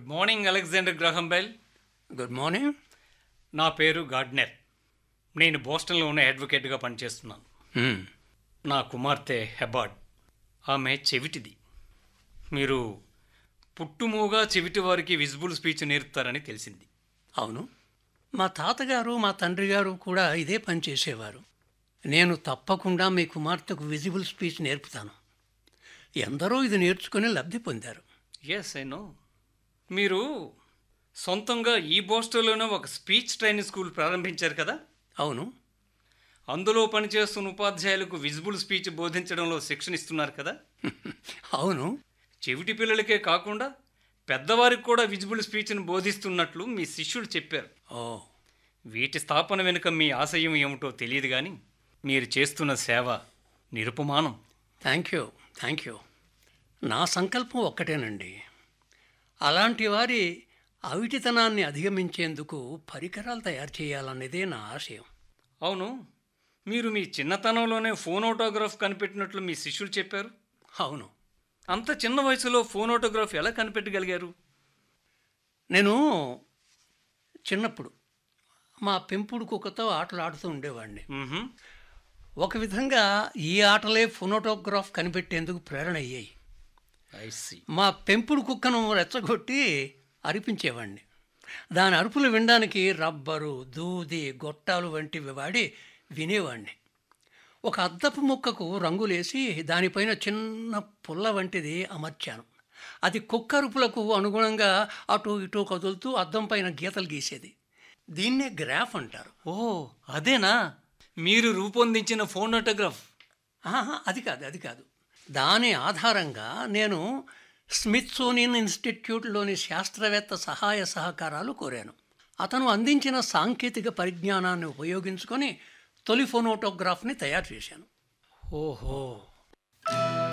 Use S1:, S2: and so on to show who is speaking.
S1: Good morning Alexander Graham Bell
S2: good morning
S1: నా పేరు Gardner నేను బోస్టన్లో ఉన్న అడ్వకేట్గా పనిచేస్తున్నాను నా కుమార్తె హెబార్డ్ ఆమె చెవిటిది మీరు పుట్టుమూగా చెవిటి వారికి విజిబుల్ స్పీచ్ నేర్పుతారని తెలిసింది
S2: అవును మా తాతగారు మా తండ్రి గారు కూడా ఇదే పని చేసేవారు నేను తప్పకుండా మీ కుమార్తెకు విజిబుల్ స్పీచ్ నేర్పుతాను ఎందరో ఇది నేర్చుకుని లబ్ధి పొందారు
S1: ఎస్ ఐ నో మీరు సొంతంగా ఈ బోస్టన్లోనే ఒక స్పీచ్ ట్రైనింగ్ స్కూల్ ప్రారంభించారు కదా
S2: అవును
S1: అందులో పనిచేస్తున్న ఉపాధ్యాయులకు విజిబుల్ స్పీచ్ బోధించడంలో శిక్షణ ఇస్తున్నారు కదా
S2: అవును
S1: చెవిటి పిల్లలకే కాకుండా పెద్దవారికి కూడా విజిబుల్ స్పీచ్ను బోధిస్తున్నట్లు మీ శిష్యులు చెప్పారు
S2: ఓ
S1: వీటి స్థాపన వెనుక మీ ఆశయం ఏమిటో తెలియదు కానీ మీరు చేస్తున్న సేవ నిరుపమానం
S2: థ్యాంక్ యూ థ్యాంక్ యూ నా సంకల్పం ఒక్కటేనండి అలాంటి వారి అవిటితనాన్ని అధిగమించేందుకు పరికరాలు తయారు చేయాలన్నదే నా ఆశయం
S1: అవును మీరు మీ చిన్నతనంలోనే ఫోన్ ఆటోగ్రాఫ్ కనిపెట్టినట్లు మీ శిష్యులు చెప్పారు
S2: అవును
S1: అంత చిన్న వయసులో ఫోన్ ఆటోగ్రాఫ్ ఎలా కనిపెట్టగలిగారు
S2: నేను చిన్నప్పుడు మా పెంపుడు కుక్కతో ఆటలు ఆడుతూ ఉండేవాడిని
S1: మ్మ్హమ్.
S2: ఒక విధంగా ఈ ఆటలే ఫోనోటోగ్రాఫ్ కనిపెట్టేందుకు ప్రేరణ అయ్యాయి
S1: I see.
S2: మా పెంపుడు కుక్కను రెచ్చగొట్టి అరిపించేవాడిని దాని అరుపులు వినడానికి రబ్బరు దూది గొట్టాలు వంటివి వాడి వినేవాడిని ఒక అద్దపు ముక్కకు రంగులేసి దానిపైన చిన్న పుల్ల వంటిది అమర్చాను అది కుక్క అరుపులకు అనుగుణంగా అటు ఇటు కదులుతూ అద్దం పైన గీతలు గీసేది దీన్నే గ్రాఫ్ అంటారు
S1: ఓ అదేనా మీరు రూపొందించిన ఫోన్ ఆటోగ్రాఫ్
S2: ఆహా, అది కాదు అది కాదు దాని ఆధారంగా నేను స్మిత్సోనియన్ ఇన్స్టిట్యూట్లోని శాస్త్రవేత్త సహాయ సహకారాలు కోరాను అతను అందించిన సాంకేతిక పరిజ్ఞానాన్ని ఉపయోగించుకొని తొలి ఫోనోటోగ్రాఫ్ని తయారు చేశాను
S1: ఓహో